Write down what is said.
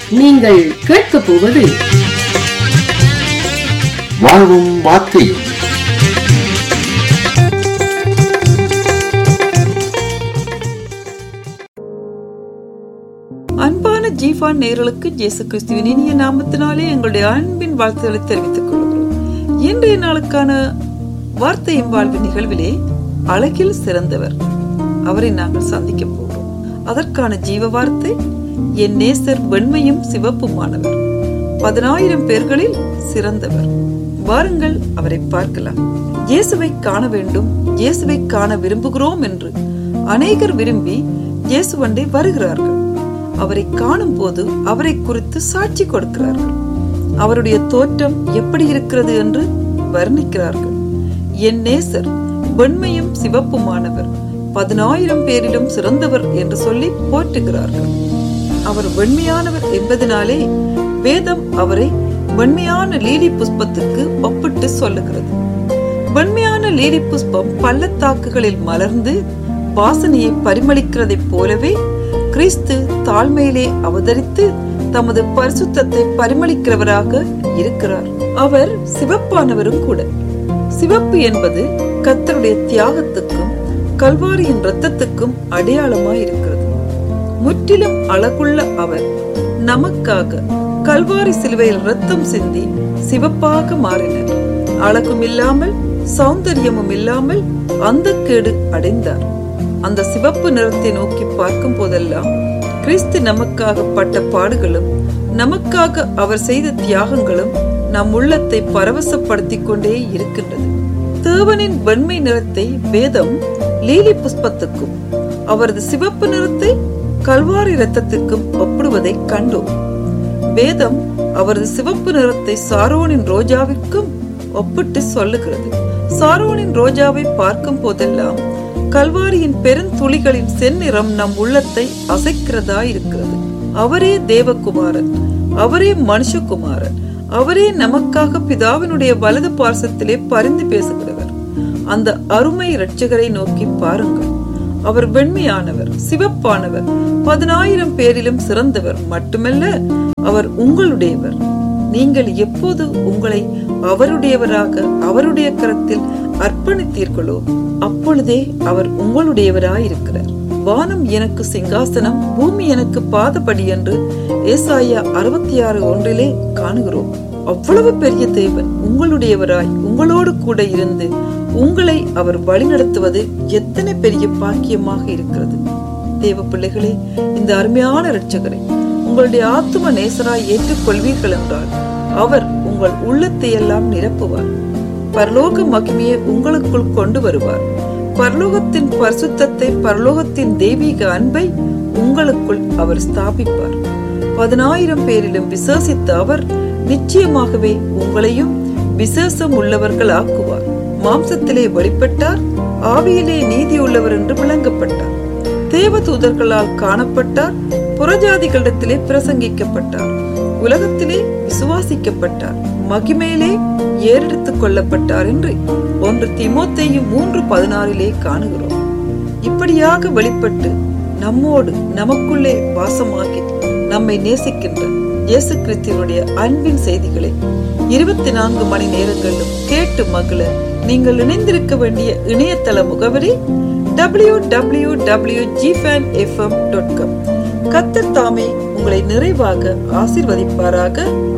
நீங்கள் கேட்கப் போவது வாழ்வும் வார்த்தையும் அன்பான ஜீஃபான் நேர்களுக்கு இயேசு கிறிஸ்துவின் இனிய நாமத்தினாலே எங்களுடைய அன்பின் வாழ்த்துக்களை தெரிவித்துக் கொள்கிறோம் இன்றைய நாளுக்கான வார்த்தையும் வாழ்வு நிகழ்விலே அழகில் சிறந்தவர் அவரை நாங்கள் சந்திக்க போகிறோம் அதற்கான ஜீவ வார்த்தை என் நேசர் வெண்மையும் சிவப்புமானவர் பதினாயிரம் பேர்களில் சிறந்தவர் வாருங்கள் அவரை பார்க்கலாம் இயேசுவை காண வேண்டும் இயேசுவை காண விரும்புகிறோம் என்று அநேகர் விரும்பி இயேசுவண்டை வருகிறார்கள் அவரை காணும் போது அவரை குறித்து சாட்சி கொடுக்கிறார்கள் அவருடைய தோற்றம் எப்படி இருக்கிறது என்று வர்ணிக்கிறார்கள் என் நேசர் வெண்மையும் சிவப்புமானவர் பதினாயிரம் பேரிலும் சிறந்தவர் என்று சொல்லி போற்றுகிறார்கள் அவர் வெண்மையானவர் என்பதனாலே வேதம் அவரை வெண்மையான லீலி புஷ்பத்துக்கு ஒப்பிட்டு சொல்லுகிறது வெண்மையான லீலி புஷ்பம் பள்ளத்தாக்குகளில் மலர்ந்து வாசனையை பரிமளிக்கிறதைப் போலவே கிறிஸ்து தாழ்மையிலே அவதரித்து தமது பரிசுத்தத்தை பரிமளிக்கிறவராக இருக்கிறார் அவர் சிவப்பானவரும் கூட சிவப்பு என்பது கத்தருடைய தியாகத்துக்கும் கல்வாரியின் இரத்தத்துக்கும் அடையாளமாய் இருக்கிறது முற்றிலும் அழகுள்ள அவர் நமக்காக கல்வாரி சிலுவையில் ரத்தம் சிந்தி சிவப்பாக மாறினார் அழகும் இல்லாமல் சௌந்தரியமும் இல்லாமல் அந்த கேடு அடைந்தார் அந்த சிவப்பு நிறத்தை நோக்கி பார்க்கும் போதெல்லாம் கிறிஸ்து நமக்காக பட்ட பாடுகளும் நமக்காக அவர் செய்த தியாகங்களும் நம் உள்ளத்தை பரவசப்படுத்திக் கொண்டே இருக்கின்றது தேவனின் வெண்மை நிறத்தை வேதம் லீலி புஷ்பத்துக்கும் அவரது சிவப்பு நிறத்தை கல்வாரி இரத்தத்திற்கும் ஒப்பிடுவதை கண்டோம் வேதம் அவரது சிவப்பு நிறத்தை சாரோனின் ரோஜாவிற்கும் ஒப்பிட்டு சொல்லுகிறது சாரோனின் ரோஜாவை பார்க்கும் போதெல்லாம் கல்வாரியின் பெருந்துளிகளின் செந்நிறம் நம் உள்ளத்தை அசைக்கிறதா இருக்கிறது அவரே தேவகுமாரன் அவரே மனுஷகுமாரன் அவரே நமக்காக பிதாவினுடைய வலது பார்சத்திலே பரிந்து பேசுகிறவர் அந்த அருமை இரட்சகரை நோக்கி பாருங்கள் அவர் வெண்மையானவர் சிவப்பானவர் பதினாயிரம் பேரிலும் சிறந்தவர் மட்டுமல்ல அவர் உங்களுடையவர் நீங்கள் எப்போது உங்களை அவருடையவராக அவருடைய கரத்தில் அர்ப்பணித்தீர்களோ அப்பொழுதே அவர் உங்களுடையவராயிருக்கிறார் வானம் எனக்கு சிங்காசனம் பூமி எனக்கு பாதபடி என்று ஏசாயா அறுபத்தி ஆறு ஒன்றிலே காணுகிறோம் அவ்வளவு பெரிய தேவன் உங்களுடையவராய் உங்களோடு கூட இருந்து உங்களை அவர் வழிநடத்துவது எத்தனை பெரிய பாக்கியமாக இருக்கிறது தேவ பிள்ளைகளே இந்த அருமையான இரட்சகரை உங்களுடைய ஆத்தும நேசராய் ஏற்றுக்கொள்வீர்கள் என்றால் அவர் உங்கள் உள்ளத்தை எல்லாம் நிரப்புவார் பரலோக மகிமையை உங்களுக்குள் கொண்டு வருவார் பரலோகத்தின் பரிசுத்தத்தை பரலோகத்தின் தெய்வீக அன்பை உங்களுக்குள் அவர் ஸ்தாபிப்பார் பதினாயிரம் பேரிலும் விசேஷித்த அவர் நிச்சயமாகவே உங்களையும் விசேஷம் உள்ளவர்கள் ஆக்குவார் மாம்சத்திலே வெளிப்பட்டார் ஆவியிலே நீதி உள்ளவர் என்று விளங்கப்பட்டார் தேவ தூதர்களால் காணப்பட்டார் புறஜாதிகளிடத்திலே பிரசங்கிக்கப்பட்டார் உலகத்திலே விசுவாசிக்கப்பட்டார் மகிமையிலே ஏறெடுத்துக் கொள்ளப்பட்டார் என்று ஒன்று திமோத்தேயும் மூன்று பதினாறிலே காணுகிறோம் இப்படியாக வெளிப்பட்டு நம்மோடு நமக்குள்ளே வாசமாகி நம்மை நேசிக்கின்ற இயேசு கிறிஸ்துவனுடைய அன்பின் செய்திகளை இருபத்தி நான்கு மணி நேரங்களிலும் கேட்டு மகள நீங்கள் இணைந்திருக்க வேண்டிய இணையதள முகவரி டபிள்யூ டபிள்யூ டபிள்யூ ஜிஃபேன் எஃப்எம் டாட் காம் கத்தர் தாமே உங்களை நிறைவாக ஆசிர்வதிப்பாராக